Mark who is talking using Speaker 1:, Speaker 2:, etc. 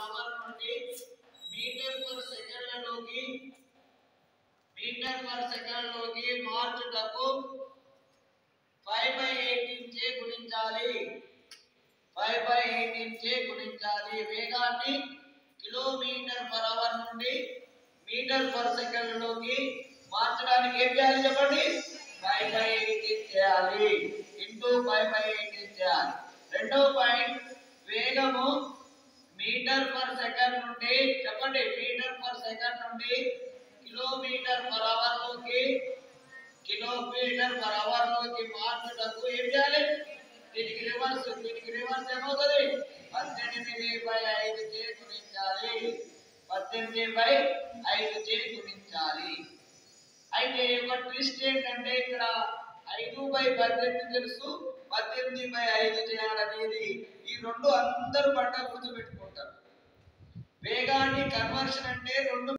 Speaker 1: hour నుండి metre per సెకండ్లలోకి metre per సెకండ్లోకి మార్చుటకు ఫైవ్ బై ఎయిటీన్ చే గుణించాలి ఫైవ్ బై ఎయిటీన్ చే గుణించాలి వేగాన్ని కిలోమీటర్ పర్ అవర్ నుండి మీటర్ పర్ సెకండ్ లోకి మార్చడానికి ఏం చేయాలి చెప్పండి ఫైవ్ బై ఎయిటీన్ చేయాలి ఇంటూ ఫైవ్ బై ఎయిటీన్ చేయాలి రెండో పాయింట్ వేగము మీటర్ పర్ సెకండ్ నుండి చెప్పండి మీటర్ పర్ సెకండ్ నుండి కిలోమీటర్ పర్ అవర్ లోకి కిలోమీటర్ పర్ అవర్ లోకి మార్చుటకు ఏం చేయాలి దీనికి రివర్స్ దీనికి రివర్స్ ఏమవుతుంది పద్దెనిమిది బై ఐదు చే గుణించాలి పద్దెనిమిది బై ఐదు చే గుణించాలి అయితే ఒక ట్విస్ట్ ఏంటంటే ఇక్కడ ఐదు బై పద్దెనిమిది తెలుసు పద్దెనిమిది బై ఐదు చేయాలనేది ఈ రెండు అందరూ పట్ట గుర్తు పెట్టుకుంటారు వేగాన్ని కన్వర్షన్ అంటే రెండు